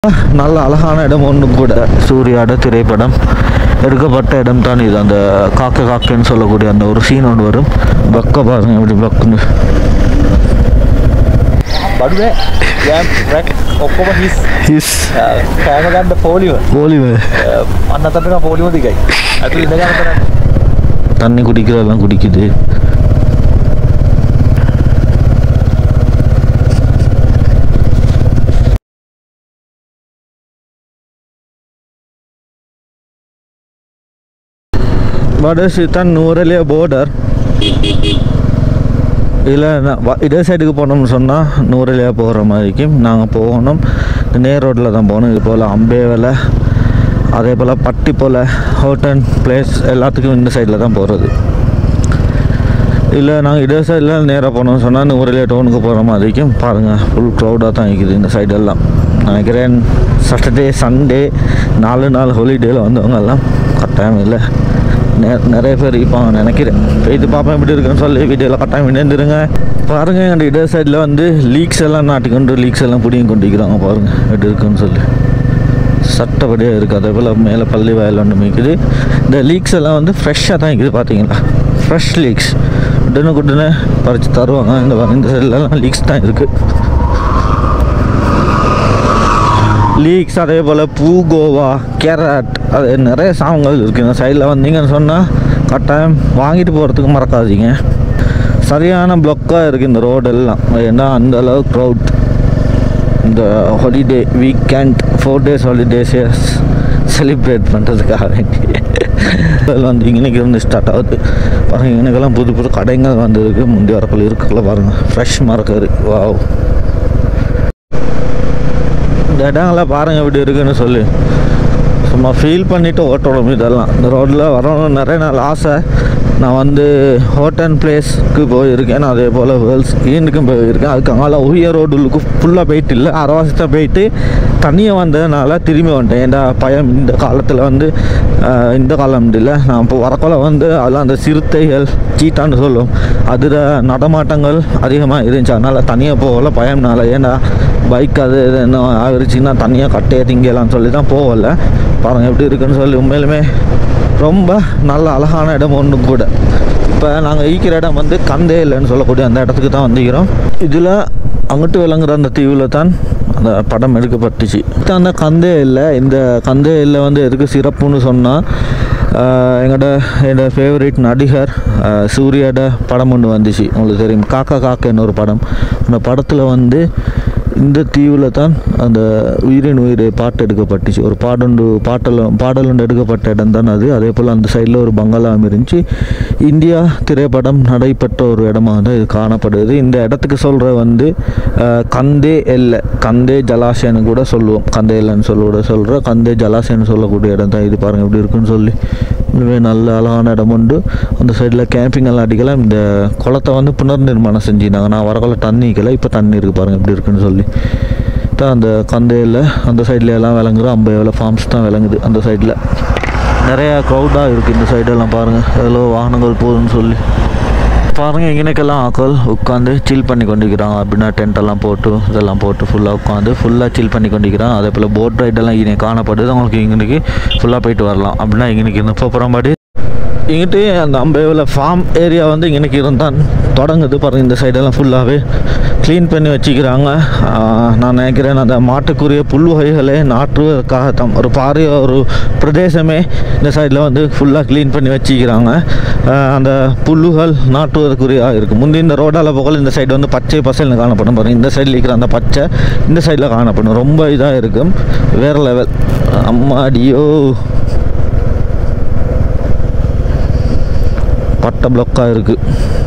நல்ல அழகான இடம் ஒன்றும் கூட சூர்யாட திரைப்படம் எடுக்கப்பட்ட இடம் தான் இது அந்த காக்க காக்கன்னு சொல்லக்கூடிய அந்த ஒரு சீன் ஒன்று வரும் பக்க பாருங்க எப்படி பக்குன்னு බඩුව යම් රැක් ඔක්කොම හිස් ஹிஸ் කෑමගන්න පෝලිව ஓலிவு අන්න අතටක පෝලිව දිකයි ඇතු ඉඳගන්න කරන්න தண்ணி குடிக்கிறதெல்லாம் குடிக்குது வடசி தான் நூறலிய போர்டர் இல்லை இதே சைடுக்கு போனோம்னு சொன்னால் நூறலியா போகிற மாதிரிக்கும் நாங்கள் போகணும் நேர் ரோட்டில் தான் போகணும் இது போல் அம்பேவலை அதே போல் பட்டி போல் ஹோட்டல் பிளேஸ் எல்லாத்துக்கும் இந்த சைடில் தான் போகிறது இல்லை நாங்கள் இடே சைடில் நேராக போனோம்னு சொன்னால் நூறிலே டவுனுக்கு போகிற மாதிரிக்கும் பாருங்கள் ஃபுல் க்ரௌடாக தான் இருக்குது இந்த சைடெல்லாம் நினைக்கிறேன் சாட்டர்டே சண்டே நாலு நாள் ஹாலிடேயில் வந்தவங்க எல்லாம் கட்டாயம் இல்லை நெ நிறைய பேர் இருப்பாங்க நினைக்கிறேன் இது பார்ப்பேன் எப்படி இருக்குன்னு சொல்லி வீடியோவில் கட்டாயம் இணைந்துருங்க பாருங்கள் எங்கள் இடே சைடில் வந்து லீக்ஸ் எல்லாம் நாட்டிக்கொண்டு லீக்ஸ் எல்லாம் பிடிங்கி கொண்டிருக்கிறாங்க பாருங்கள் எப்படி இருக்குன்னு சொல்லி சட்டப்படியாக இருக்குது அதே போல் மேலே பள்ளி வயல் ஒன்று மிக்குது இந்த லீக்ஸ் எல்லாம் வந்து ஃப்ரெஷ்ஷாக தான் இருக்குது பார்த்தீங்களா ஃப்ரெஷ் லீக்ஸ் உடனே உடனே பறித்து தருவாங்க இந்த பாருங்க, இந்த சைட்லலாம் லீக்ஸ் தான் இருக்குது லீக்ஸ் அதே போல் பூகோவா கேரட் அது நிறைய சாமங்கள் இருக்குது இந்த சைடில் வந்தீங்கன்னு சொன்னால் கட்டாயம் வாங்கிட்டு போகிறதுக்கு மறக்காதீங்க சரியான பிளாக்காக இருக்குது இந்த ரோடு எல்லாம் ஏன்னா அந்த அளவு க்ரௌட் இந்த ஹாலிடே வீக்கெண்ட் ஃபோர் டேஸ் ஹாலிடேஸை செலிப்ரேட் பண்ணுறதுக்காக வேண்டி அதில் வந்து இன்னைக்கு இருந்து ஸ்டார்ட் ஆகுது பாருங்கள் இன்னைக்கெல்லாம் புது புது கடைகள் வந்திருக்கு முந்தைய வரப்பில் இருக்குல்ல பாருங்கள் ஃப்ரெஷ் மரக்கரு வாவ் இந்த இடங்கள்லாம் பாருங்கள் எப்படி இருக்குன்னு சொல்லி சும்மா ஃபீல் பண்ணிவிட்டு ஓட்டணும் இதெல்லாம் இந்த ரோட்டில் வரணும்னு நிறைய நாள் ஆசை நான் வந்து ஹோட்டல் பிளேஸ்க்கு போயிருக்கேன் அதே போல் வேர்ல்ஸ் ஈனுக்கும் போயிருக்கேன் அதுக்கு அங்கால உயர் ரோடுக்கு ஃபுல்லாக போயிட்டு இல்லை அரைவாசி தான் போயிட்டு தனியாக வந்ததுனால திரும்பி வந்துட்டேன் ஏன்டா பயம் இந்த காலத்தில் வந்து ஆஹ், இந்த காலம் இல்லை நான் இப்போ வரக்குள்ள வந்து அதெல்லாம் அந்த சிறுத்தைகள் சீட்டான்னு சொல்லும் அதில் நடமாட்டங்கள் அதிகமாக இருந்துச்சு அதனால் தனியாக போகல பயம்னால ஏன்டா பைக் அது இது என்ன ஆகிருச்சுன்னா தனியாக கட்டையை திங்கலாம்னு சொல்லி தான் போகல பாருங்கள் எப்படி இருக்குன்னு சொல்லி உண்மையிலுமே ரொம்ப நல்ல அழகான இடம் ஒன்று கூட இப்போ நாங்கள் ஈக்கிற இடம் வந்து கந்தேலன்னு சொல்லக்கூடிய அந்த இடத்துக்கு தான் வந்துக்கிறோம் இதில் அங்கிட்டு விளங்குற அந்த தீவில் தான் அந்த படம் எடுக்கப்பட்டுச்சு இது அந்த கந்தேயில் இந்த கந்தேயில் வந்து எதுக்கு சிறப்புன்னு சொன்னால் எங்களோட என்னோட ஃபேவரட் நடிகர் ஆஹ் சூர்யாட படம் ஒன்று வந்துச்சு உங்களுக்கு தெரியும் காக்கா காக்கன்னு ஒரு படம் அந்த படத்தில் வந்து இந்த தீவில் தான் அந்த உயிரின் உயிரை பாட்டு எடுக்கப்பட்டுச்சு ஒரு பாடொண்டு பாட்டல் பாடல் ஒன்று எடுக்கப்பட்ட இடம் தான் அது அதே போல் அந்த சைடில் ஒரு பங்களாவும் இருந்துச்சு இந்தியா திரைப்படம் நடைபெற்ற ஒரு இடமாக தான் இது காணப்படுது இந்த இடத்துக்கு சொல்கிற வந்து அஹ், கந்தே எல்லை கந்தே ஜலாசயன்னு கூட சொல்லுவோம் கந்தே எல்லைன்னு சொல்ல சொல்கிற கந்தே ஜலாசயன்னு சொல்லக்கூடிய இடம் தான் இது பாருங்கள் எப்படி இருக்குன்னு சொல்லி உண்மையே நல்ல அழகான இடம் உண்டு அந்த சைடில் கேம்பிங் எல்லாம் அடிக்கலாம் இந்த குளத்தை வந்து புனர் நிர்மாணம் செஞ்சுருந்தாங்க நான் வரக்குள்ள தண்ணி நிற்கல இப்போ தண்ணி இருக்குது பாருங்கள் எப்படி இருக்குன்னு சொல்லி தான் அந்த கந்தையில் அந்த சைடில் எல்லாம் விளங்குது ஐம்பது ஃபார்ம்ஸ் தான் விளங்குது அந்த சைடில் நிறையா க்ரௌடாக இருக்குது இந்த சைடெல்லாம் பாருங்கள் எவ்வளோ வாகனங்கள் போகுதுன்னு சொல்லி பாருங்கள் இங்கனைக்கெல்லாம் ஆக்கள் உட்காந்து சில் பண்ணி கொண்டிருக்கிறாங்க அப்படின்னா டென்ட் எல்லாம் போட்டு இதெல்லாம் போட்டு ஃபுல்லாக உட்காந்து ஃபுல்லாக சில் பண்ணி கொண்டிருக்கிறாங்க அதே போல் போட் ரைடெல்லாம் இங்கே காணப்படுது உங்களுக்கு இங்கனைக்கு ஃபுல்லாக போயிட்டு வரலாம் அப்படின்னா இங்கனைக்கு இந்த போகிறபடி இங்கிட்டு அந்த அம்பேவில் ஃபார்ம் ஏரியா வந்து இங்கனைக்கு இருந்தான் தொடங்குது பாருங்க இந்த சைடெல்லாம் ஃபுல்லாகவே க்ளீன் பண்ணி வச்சுக்கிறாங்க ஆஹ் நான் நினைக்கிறேன் அந்த மாட்டுக்குரிய புல் வகைகளை நாட்டுவதற்காக தான் ஒரு பாரிய ஒரு பிரதேசமே இந்த சைடில் வந்து ஃபுல்லாக க்ளீன் பண்ணி வச்சுக்கிறாங்க ஆஹ் அந்த புல்லுகள் நாட்டுவதற்குரிய இருக்குது முந்தி இந்த ரோடால் போகல இந்த சைடு வந்து பச்சை பசல்னு காணப்படும் பாருங்க இந்த சைடில் இருக்கிற அந்த பச்சை இந்த சைடில் காணப்படும் ரொம்ப இதாக இருக்கும் வேறு லெவல் அம்மாடியோ பட்டை பிளக்காக இருக்குது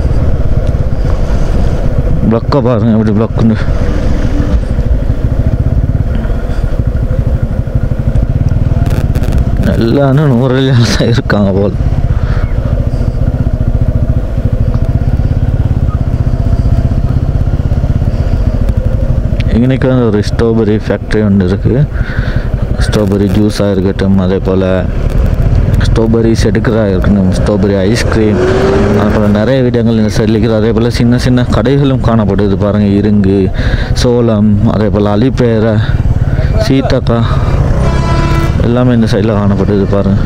பிளக்கை பாருங்க எப்படி பிளக்குன்னு எல்லாரும் நூறில் தான் இருக்காங்க போல் இன்னைக்கு வந்து ஒரு ஸ்ட்ராபெரி ஃபேக்ட்ரி ஒன்று இருக்குது ஸ்ட்ராபெரி ஜூஸாக இருக்கட்டும் அதே போல் ஸ்ட்ராபெரிஸ் எடுக்கிறா இருக்கணும் ஸ்ட்ராபெரி ஐஸ்கிரீம் அதுபோல் நிறைய விடங்கள் இந்த சைடில் இருக்குது அதே போல் சின்ன சின்ன கடைகளும் காணப்படுது பாருங்கள் இருங்கு சோளம் அதே போல் அலிப்பேரை சீத்தாக்கா எல்லாமே இந்த சைடில் காணப்படுது பாருங்க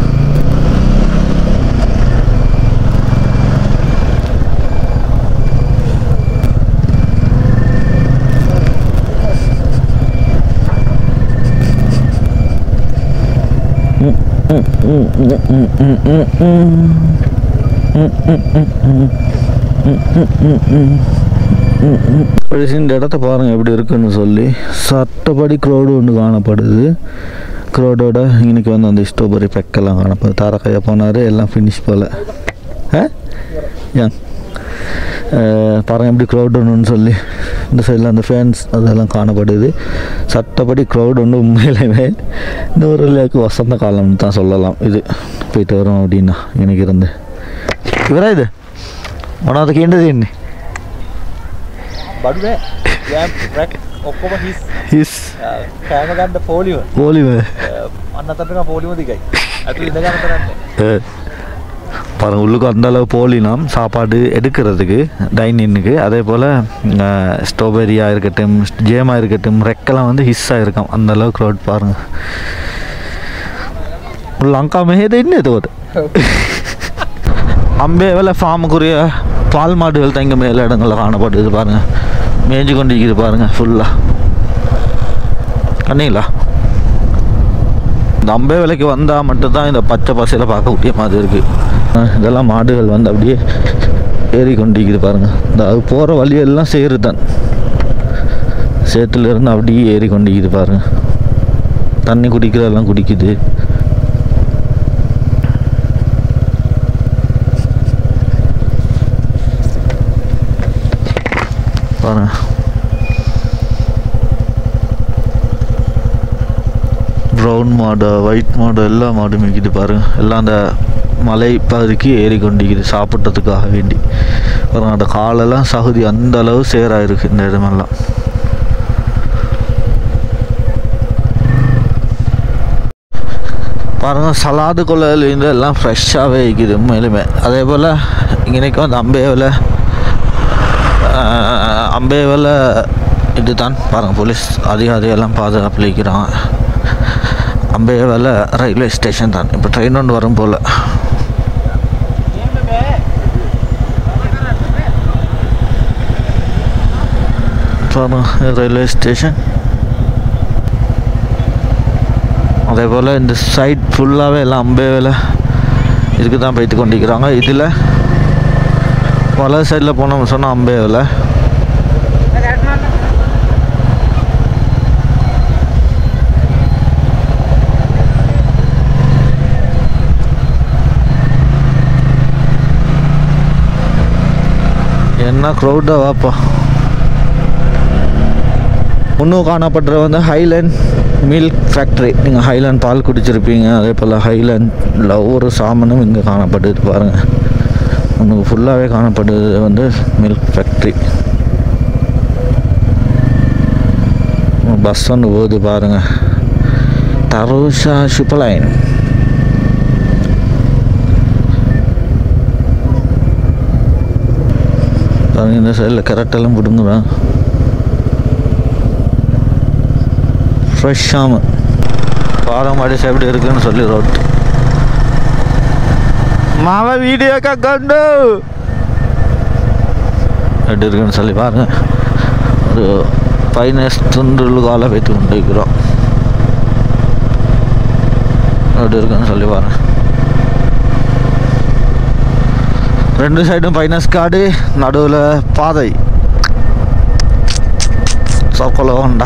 கடைசி இந்த இடத்த பாருங்கள் எப்படி இருக்குன்னு சொல்லி சட்டப்படி க்ரௌடு ஒன்று காணப்படுது க்ரௌடோட இன்னைக்கு வந்து அந்த ஸ்ட்ராபெரி பெக்கெல்லாம் காணப்படுது தாரக்கையா போனார் எல்லாம் ஃபினிஷ் போல் ஆ ஏன் பாருங்கள் எப்படி க்ரௌட் ஒன்றுன்னு சொல்லி இந்த சைடில் அந்த ஃபேன்ஸ் அதெல்லாம் காணப்படுது சட்டப்படி க்ரௌட் ஒன்று உண்மையிலுமே இந்த ஒரு லேக்கு வசந்த காலம்னு தான் சொல்லலாம் இது போயிட்டு வரோம் அப்படின்னா எனக்கு இருந்து இவரா இது உனக்கு கேண்டது என்ன බඩු නෑ යම් රැක් ඔක්කොම හිස් ஹிஸ் කෑම ගන්න පෝලිව ஓலிவே අන්න අතටක පෝලිම දිකයි ඇතු ඉඳගන්න කරන්න பாருங்கள் உள்ளுக்கு அந்த அளவு போலினாம் சாப்பாடு எடுக்கிறதுக்கு டைனின்னுக்கு அதே போல் ஸ்ட்ராபெரியாக இருக்கட்டும் ஜேமாக இருக்கட்டும் ரெக்கெல்லாம் வந்து ஹிஸ்ஸாக இருக்கும் அந்த அளவு க்ரௌட் பாருங்கள் லங்கா மெஹேது என்ன இது ஒரு அம்பேவில் ஃபார்முக்குரிய பால் மாடுகள் தான் இங்கே மேலே இடங்களில் காணப்படுது பாருங்கள் மேய்ஞ்சு கொண்டு இருக்குது பாருங்கள் ஃபுல்லாக கண்ணீங்களா இந்த அம்பே விலைக்கு வந்தால் மட்டும்தான் இந்த பச்சை பசையில் பார்க்கக்கூடிய மாதிரி இருக்குது இதெல்லாம் மாடுகள் வந்து அப்படியே ஏறி கொண்டிருக்குது பாருங்கள் இந்த அது போகிற வழியெல்லாம் சேரு தான் சேத்துல இருந்து அப்படியே ஏறி கொண்டிருக்குது பாருங்கள் தண்ணி குடிக்கிறதெல்லாம் குடிக்குது பாருங்க ப்ரௌன் மாடு ஒயிட் மாடு எல்லா மாடும் மிக்குது பாருங்க எல்லாம் அந்த மலை பகுதிக்கு ஏறி கொண்டிருக்குது சாப்பிட்றதுக்காக வேண்டி பாருங்க அந்த காலெல்லாம் சகுதி அந்த அளவு சேராயிருக்கு இந்த இடமெல்லாம் பாருங்க சலாது கொள்ளையிலேருந்து எல்லாம் ஃப்ரெஷ்ஷாகவே இருக்குது உண்மையிலுமே அதே போல் இன்னைக்கு வந்து அம்பேவில் அம்பேவில் இதுதான் பாருங்கள் போலீஸ் அதிகாரியெல்லாம் பாதுகாப்பில் இருக்கிறாங்க அம்பேவில் ரயில்வே ஸ்டேஷன் தான் இப்போ ட்ரெயின் ஒன்று வரும் போல் பாருங்க ரயில்வே ஸ்டேஷன் அதே போல் இந்த சைட் ஃபுல்லாகவே எல்லாம் அம்பேவில் இதுக்கு தான் போய்த்து கொண்டிருக்கிறாங்க இதில் வலது சைடில் போனோம்னு சொன்னால் அம்பேவில் என்ன க்ரௌடாக வாப்பா இன்னும் காணப்படுற வந்து ஹைலேண்ட் மில்க் ஃபேக்ட்ரி நீங்கள் ஹைலேண்ட் பால் குடிச்சிருப்பீங்க அதே போல் ஹைலேண்டில் ஒவ்வொரு சாமானும் இங்கே காணப்படுது பாருங்கள் உங்களுக்கு ஃபுல்லாகவே காணப்படுது வந்து மில்க் ஃபேக்ட்ரி பஸ் ஒன்று போகுது பாருங்கள் தரோஷா ஷுப்பலைன் பாருங்க இந்த சைடில் கரெக்டெல்லாம் பிடுங்குறான் ஃப்ரெஷ்ஷாம பாரமாடி எப்படி இருக்குன்னு சொல்லி ரோட் மாவ வீடியோ கண்டு எப்படி இருக்குன்னு சொல்லி பாருங்க ஒரு பதினெட்டு கால வைத்து கொண்டு இருக்கிறோம் எப்படி இருக்குன்னு சொல்லி பாருங்க ரெண்டு சைடும் பைனஸ் காடு நடுவில் பாதை சோக்கோல ஹோண்டா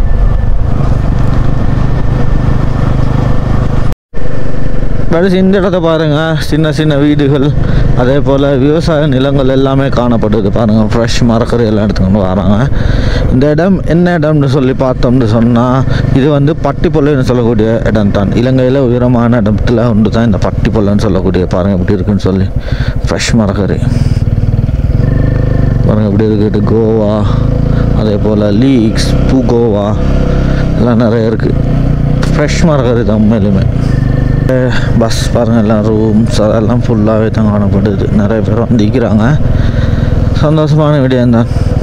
கடைசி இந்த இடத்த பாருங்க சின்ன சின்ன வீடுகள் அதே போல் விவசாய நிலங்கள் எல்லாமே காணப்படுது பாருங்கள் ஃப்ரெஷ் மரக்கறி எல்லாம் எடுத்துக்கொண்டு வராங்க இந்த இடம் என்ன இடம்னு சொல்லி பார்த்தோம்னு சொன்னால் இது வந்து பட்டிப்பொல்லைன்னு சொல்லக்கூடிய இடம் தான் இலங்கையில் உயரமான இடத்துல ஒன்று தான் இந்த பட்டிப்பொல்லைன்னு சொல்லக்கூடிய பாருங்கள் எப்படி இருக்குன்னு சொல்லி ஃப்ரெஷ் மரக்கறி பாருங்கள் எப்படி இருக்குது கோவா அதே போல் லீக்ஸ் பூகோவா எல்லாம் நிறைய இருக்குது ஃப்ரெஷ் மரக்கறி தான் உண்மையிலுமே பஸ் பாருங்கள் எல்லாம் ரூம்ஸ் அதெல்லாம் ஃபுல்லாகவே தான் காணப்படுது நிறைய பேர் வந்திருக்கிறாங்க சந்தோஷமான விடயம் தான்